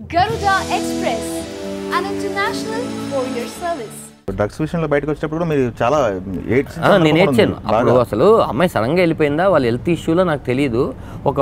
Garuda Express, an international courier service. Drugs విషయంలో బయటకు వచ్చేటప్పుడు కూడా మీరు చాలా ఏడ్స్ ఆ, నేను ఏడ్చాను అప్పుడు అసలు అమ్మాయి సడన్గా వెళ్ళిపోయిందా వాళ్ళ హెల్త్ ఇష్యూలో నాకు తెలియదు ఒక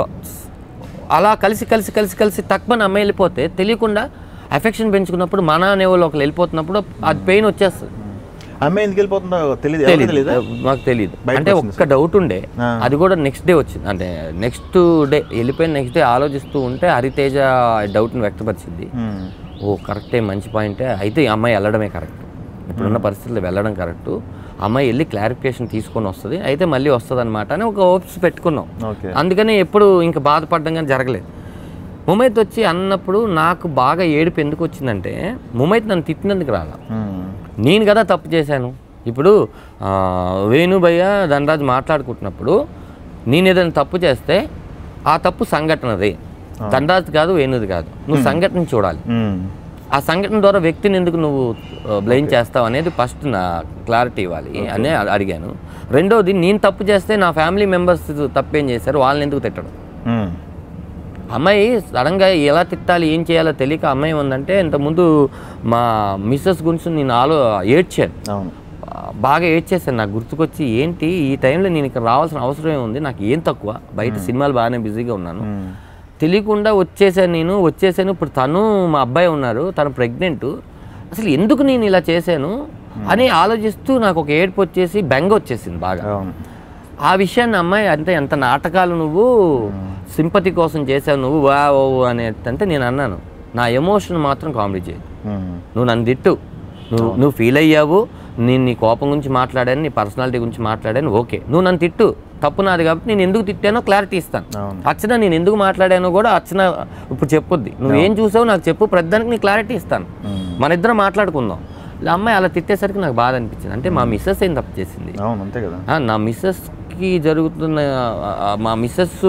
అలా కలిసి కలిసి కలిసి కలిసి తక్కువ అమ్మాయి వెళ్ళిపోతే తెలియకుండా ఎఫెక్షన్ పెంచుకున్నప్పుడు మన అనే వాళ్ళు ఒకరు వెళ్ళిపోతున్నప్పుడు అది పెయిన్ వచ్చేస్తుంది అమ్మాయి ఎందుకు వెళ్ళిపోతుందో తెలియదు ఎవరికీ తెలియదు తెలీదా? మాకు తెలియదు బయటకు అంటే వచ్చింది ఒక్క డౌట్ ఉండే ఆ. అది కూడా నెక్స్ట్ డే వచ్చింది అంటే నెక్స్ట్ డే వెళ్ళిపోయిన నెక్స్ట్ డే ఆలోచిస్తూ ఉంటే హరితేజ డౌట్ని వ్యక్తపరిచింది మ్మ్. ఓ కరెక్టే మంచి పాయింటే అయితే ఈ అమ్మాయి వెళ్ళడమే కరెక్ట్ ఇప్పుడున్న పరిస్థితుల్లో వెళ్ళడం కరెక్ట్ అమ్మాయి వెళ్ళి క్లారిఫికేషన్ తీసుకొని వస్తుంది అయితే మళ్ళీ వస్తుంది అనమాట అని ఒక హోప్స్ పెట్టుకున్నాం ఓకే అందుకని ఎప్పుడు ఇంకా బాధపడడం కానీ జరగలేదు ముమైత్ వచ్చి అన్నప్పుడు నాకు బాగా ఏడుపు ఎందుకు వచ్చిందంటే ముమైత్ నన్ను తిట్టినందుకు రాలా మ్మ్. నేను కదా తప్పు చేశాను ఇప్పుడు ఆ, వేణుభయ్య ధనరాజు మాట్లాడుకుంటున్నప్పుడు నేను ఏదైనా తప్పు చేస్తే ఆ తప్పు సంఘటనది ధనరాజు కాదు వేణుది కాదు నువ్వు సంఘటన చూడాలి మ్మ్. ఆ సంఘటన ద్వారా వ్యక్తిని ఎందుకు నువ్వు బ్లెయిమ్ చేస్తావు అనేది ఫస్ట్ నా క్లారిటీ ఇవ్వాలి అనే అడిగాను రెండోది నేను తప్పు చేస్తే నా ఫ్యామిలీ మెంబర్స్ తప్పేం చేశారు వాళ్ళని ఎందుకు తిట్టడం మ్మ్. అమ్మాయి సడన్గా ఎలా తిట్టాలి ఏం చేయాలో తెలియక అమ్మాయి ఉందంటే ఇంతకుముందు మా మిస్సెస్ గురించి నేను ఆలో ఏడ్చాను అవును బాగా ఏడ్చేసాను నాకు గుర్తుకొచ్చి ఏంటి ఈ టైంలో నేను ఇక్కడ రావాల్సిన అవసరం ఏముంది నాకు ఏం తక్కువ బయట సినిమాలు బాగానే బిజీగా ఉన్నాను మ్మ్. తెలియకుండా వచ్చేసాను నేను వచ్చేసాను ఇప్పుడు తను మా అబ్బాయి ఉన్నారు తను ప్రెగ్నెంట్ అసలు ఎందుకు నేను ఇలా చేశాను అని ఆలోచిస్తూ నాకు ఒక ఏడుపు వచ్చేసి బెంగ వచ్చేసింది బాగా అవును ఆ విషయాన్ని అమ్మాయి అంటే ఎంత నాటకాలు నువ్వు సింపతి కోసం చేసావు నువ్వు వా ఓ అనేటంటే నేను అన్నాను నా ఎమోషన్ మాత్రం కామెడీ చేయదు మ్మ్. నువ్వు నన్ను తిట్టు నువ్వు నువ్వు ఫీల్ అయ్యావు నేను నీ కోపం గురించి మాట్లాడాను నీ పర్సనాలిటీ గురించి మాట్లాడాను ఓకే నువ్వు నన్ను తిట్టు తప్పు నాది కాబట్టి నేను ఎందుకు తిట్టానో క్లారిటీ ఇస్తాను అవును అర్చన నేను ఎందుకు మాట్లాడానో కూడా అర్చన ఇప్పుడు చెప్పొద్ది నువ్వు ఏం చూసావు నాకు చెప్పు ప్రతిదానికి నీ క్లారిటీ ఇస్తాను మ్మ్. మన ఇద్దరం మాట్లాడుకుందాం ఇలా అమ్మాయి అలా తిట్టేసరికి నాకు బాధ అనిపించింది అంటే మా మిస్సెస్ ఏం తప్పు చేసింది అవును అంతే కదా ఆ, నా మిస్సెస్కి జరుగుతున్న ఆ, ఆ, మా మిస్సెస్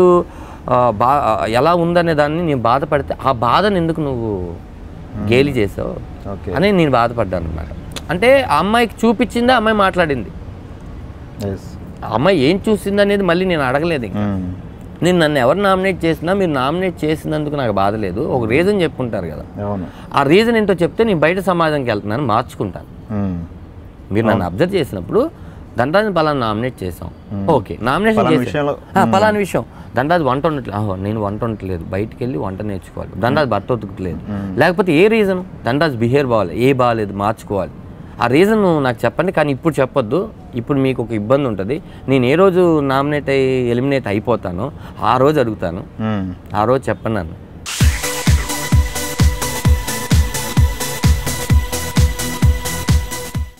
బా ఆ, ఎలా ఉందనే దాన్ని నేను బాధపడితే ఆ బాధను ఎందుకు నువ్వు గేలి చేసావు ఓకే అని నేను బాధపడ్డాను అనమాట అంటే ఆ అమ్మాయికి చూపించిందే అమ్మాయి మాట్లాడింది ఎస్ ఆ అమ్మాయి ఏం చూసింది అనేది మళ్ళీ నేను అడగలేదు ఇంకా నేను నన్ను ఎవరు నామినేట్ చేసినా మీరు నామినేట్ చేసినందుకు నాకు బాధ లేదు ఒక రీజన్ చెప్పుకుంటారు కదా అవును ఆ రీజన్ ఏంటో చెప్తే నేను బయట సమాజంకి వెళ్తున్నాను మార్చుకుంటాను మ్మ్. మీరు నన్ను అబ్జర్వ్ చేసినప్పుడు దండాన్ని పలానా నామినేట్ చేసాం ఓకే నామినేషన్ పలానా చేసాం విషయంలో ఆ, పలానా విషయం దండాది వంట ఉండట్లేదు ఆహో, నేను వంట ఉండట్లేదు బయటికి వెళ్ళి వంట నేర్చుకోవాలి దండాది బట్ట ఉతుకుతలేదు లేకపోతే ఏ రీజన్ దండాజ్ బిహేవ్ బాగాలి ఏ బాగాలేదు మార్చుకోవాలి ఆ రీజన్ నాకు చెప్పండి కానీ ఇప్పుడు చెప్పొద్దు ఇప్పుడు మీకు ఒక ఇబ్బంది ఉంటుంది నేను ఏ రోజు నామినేట్ అయ్యి ఎలిమినేట్ అయిపోతానో ఆ రోజు అడుగుతాను మ్మ్. ఆ రోజు చెప్పండి నన్ను